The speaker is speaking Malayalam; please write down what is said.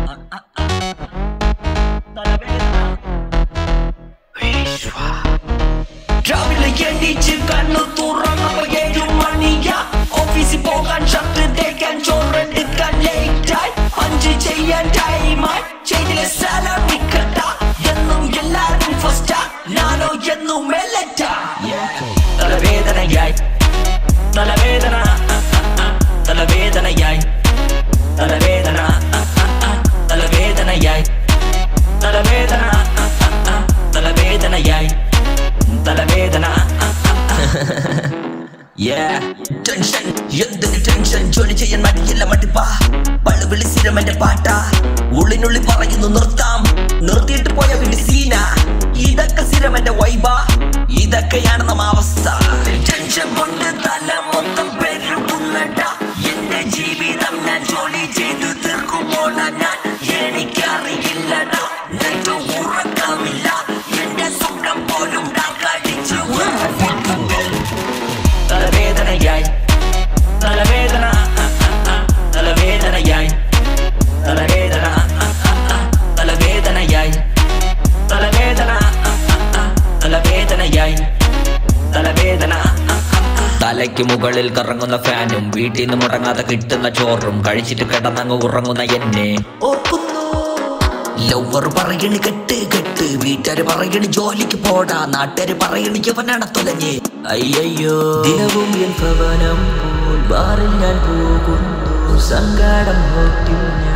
രാവിലെ എണീച്ച് കണ്ണു തുറന്നപ്പോ ഏഴു മണിയാ ഓഫീസിൽ പോകാൻ ഷർട്ട് തേക്കാൻ ചോറെടുക്കാൻ ലേറ്റായി അഞ്ച് ചെയ്യാൻ ടൈമായി ചെയ്തിലെ സലാം നിക്കട്ട എന്നും എല്ലാരും ഫസ്റ്റാ ഞാനോ എന്നും മെല്ലറ്റാ തലവേദനയായി തലവേദന ആ, ആ, ആ, തലവേദനയായി തലവേദന ആ, ആ, ആ, തലവേദനയായി തലവേദന ആ, ആ, ആ, തലവേദനയായി തലവേദന ടെൻഷൻ എന്തൊരു ടെൻഷൻ ജോലി ചെയ്യാൻ മടിയില്ല മടിപ്പാ പള്ളു വിളി സ്ഥിരം എന്റെ പാട്ടാ ഉള്ളിനുള്ളിൽ പറയുന്നു നിർത്താം നിർത്തിയിട്ട് പോയ പിന്നെ സീന ഇതൊക്കെ സ്ഥിരം എന്റെ വൈബാ ഇതൊക്കെയാണ് നമ്മ അവസ്ഥ ടെൻഷൻ കൊണ്ട് തല മൊത്തം പെരുകുന്നട എന്റെ ജീവിതം ഞാൻ ജോലി ചെയ്ത് തീർക്കുമ്പോൾ ഞാൻ എനിക്കറിയില്ലടാ നെറ്റ് ഉറക്കമില്ല എന്റെ സ്വപ്നം പോലും കടിച്ചു തലവേദനയായി തലവേദന ആ, ആ, ആ, തലവേദനയായി തലവേദന ആ, ആ, ആ, തലവേദനയായി തലവേദന ആ, ആ, ആ, തലവേദനയായി തലവേദന ആ, ആ, ആ. തലയ്ക്ക് മുകളിൽ കറങ്ങുന്ന ഫാനും വീട്ടിൽ നിന്ന് മുടങ്ങാതെ കിട്ടുന്ന ചോറും കഴിച്ചിട്ട് കിടന്നങ്ങ് ഉറങ്ങുന്ന എന്നെ ഓർക്കുന്നു ലവർ പറയണ് കെട്ട് കെട്ട് വീട്ടുകാര് പറയണ് ജോലിക്ക് പോടാ നാട്ടുകാര് പറയണ് ഇവനാണ് തുലഞ്ഞ് അയ്യോ ദിനവും എൻ ഭവനം പോൽ ബാറിൽ ഞാൻ പോകുന്നു സങ്കടം ഓട്ടി ഞാൻ